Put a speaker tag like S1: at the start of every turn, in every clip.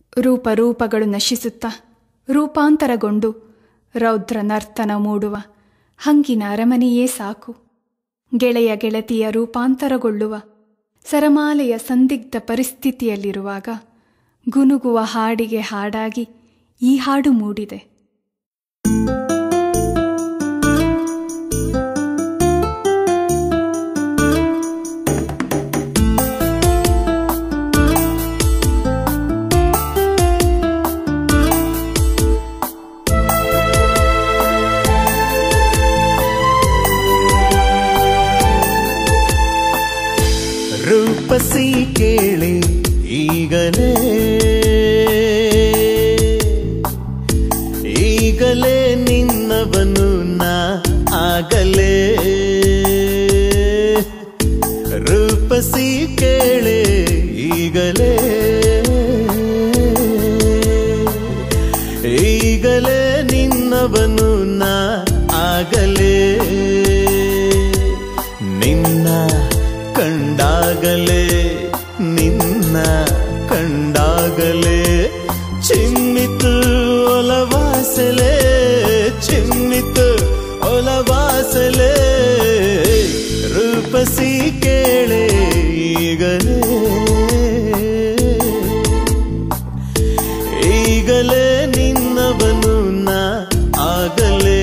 S1: ರೂಪ ರೂಪಗಳು ನಶಿಸುತ್ತಾ ರೂಪಾಂತರಗೊಂಡು ರೌದ್ರ ನರ್ತನ ಮೂಡುವ ಹಂಗಿನ ಅರಮನೆಯೇ ಸಾಕು ಗೆಳೆಯ ಗೆಳತಿಯ ರೂಪಾಂತರಗೊಳ್ಳುವ ಸರಮಾಲೆಯ ಸಂದಿಗ್ಧ ಪರಿಸ್ಥಿತಿಯಲ್ಲಿರುವಾಗ ಗುನುಗುವ ಹಾಡಿಗೆ ಹಾಡಾಗಿ ಈ ಹಾಡು ಮೂಡಿದೆ
S2: ರೂಪಸಿ ಕೇಳಿ ಈಗಲೇ ಈಗಲೇ ನಿನ್ನವನು ನಾ ಆಗಲೇ ರೂಪಸಿ ಕೇಳೆ ಈಗಲೇ ಈಗಲೇ ನಿನ್ನವನು ನಾ ಆಗಲೇ ನಿನ್ನ ಕಂಡಾಗಲೇ ನಿನ್ನ ಕಂಡಾಗಲೇ ಚಿಮ್ಮಿತು ಒಲವಾಸಲೆ ಚಿಮ್ಮಿತು ಒಲವಾಸಲೆ ರೂಪಸಿ ಕೇಳೆ ಈಗಲೇ ಈಗಲೇ ನಿನ್ನವನು ನಾ ಆಗಲೇ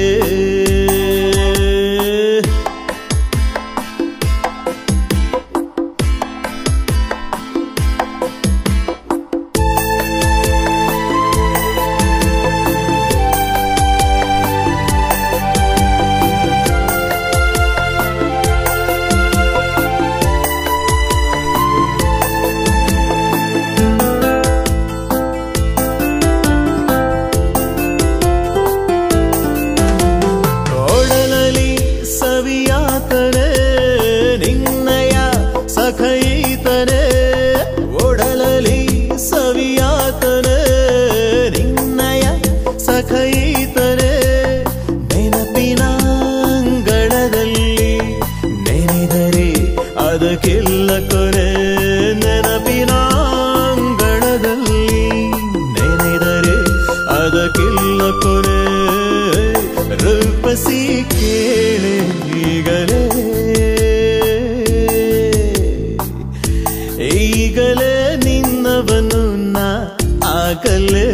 S2: ಒಡಲಲಿ ಸವಿಯಾತನೆ ನಿನ್ನಯ ಸಖೈತನೆ ಒಡಲಲಿ ಸವಿಯಾತನೆ ನಿನ್ನಯ ಸಖೈತನೆ ನೆನಪಿನ ಅಂಗಳದಲ್ಲಿ ನೆನೆದರೆ ಅದಕ್ಕಿಲ್ಲ ಕೊನೆ ನೆನಪಿನ ಅಂಗಳದಲ್ಲಿ ನೆನೆದರೆ ಅದಕ್ಕಿಲ್ಲ ಕೊನೆ ರೂಪಸಿ ಕೇಳೆ ಈಗಲೇ ಈಗಲೇ ನಿನ್ನವನು ನಾ ಆಗಲೇ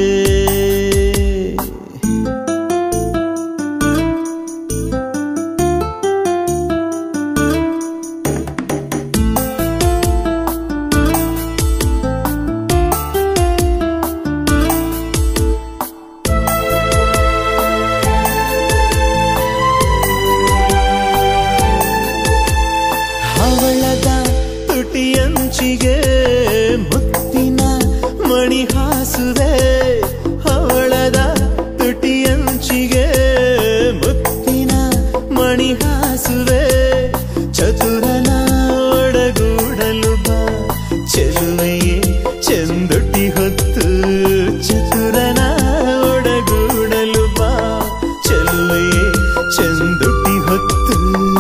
S2: ಹವಳದ ತುಟಿಯಂಚಿಗೆ ಮುತ್ತಿನ ಮಣಿ ಹಾಸುವೆ ಹವಳದ ತುಟಿಯಂಚಿಗೆ ಮುತ್ತಿನ ಮಣಿ ಹಾಸುವೆ ಚತುರನ ಒಡಗೂಡಲು ಬಾ ಚೆಲುವೆಯೇ ಚೆಂದುಟಿ ಹೊತ್ತು ಚತುರನ ಒಡಗೂಡಲು ಬಾ ಚೆಲುವೆಯೇ ಚೆಂದುಟಿ ಹೊತ್ತು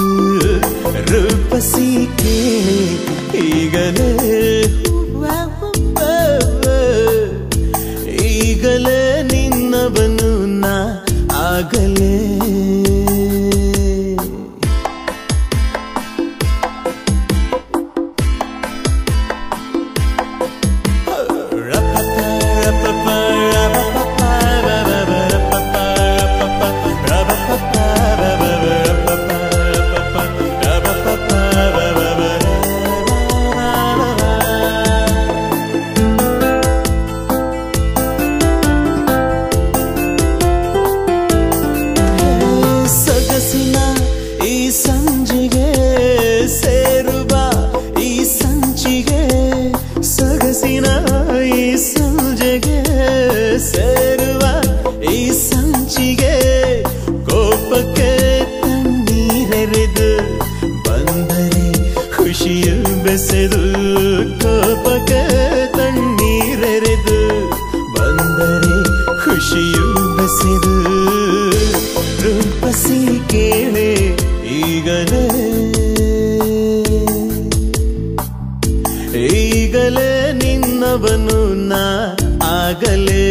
S2: ರೂಪಸಿ ಕೇಳಿ ಈಗಲೇ ಈಗಲೇ ನಿನ್ನವನು ನಾ ಆಗಲೇ ಸೊಗಸಿನ ಈ ಸಂಜೆಗೆ ಸೇರುವ ಈ ಸಂಚಿಗೆ ಸೊಗಸಿನ ಈ ಸಂಜೆಗೆ ಸೇರುವ ಈ ಸಂಚಿಗೆ ಕೋಪಕ್ಕೆ ತಣ್ಣೀರೆರೆದು ಬಂದರೆ ಖುಷಿಯು ಬೆಸೆದು ಕೋಪಕ್ಕೆ ತಣ್ಣೀರೆರೆದು ಬಂದರೆ ಖುಷಿಯು ಬೆಸೆದು ರೂಪಸಿ ಕೇಳೆ ಈಗಲೇ ಈಗಲೇ ನಿನ್ನವನು ನಾ ಆಗಲೇ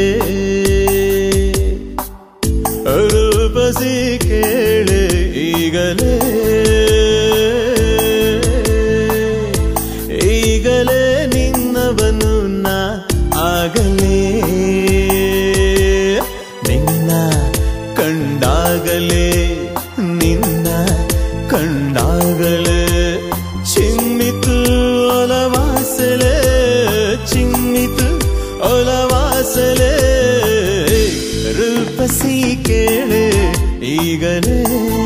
S2: ರೂಪಸಿ ಕೇಳೆ ಈಗಲೇ ಈಗಲೇ ನಿನ್ನವನು ನಾ ಆಗಲೇ ನಿನ್ನ ಕಂಡಾಗಲೇ ನಿನ್ನ ಕಂಡಾಗಲೇ ಚಿನ್ನಿತು ಒಲವಾಸಲೆ ಚಿನ್ನಿತು ಒಲವಾಸಲೆ ರೂಪಸಿ ಕೇಳೆ ಈಗಲೇ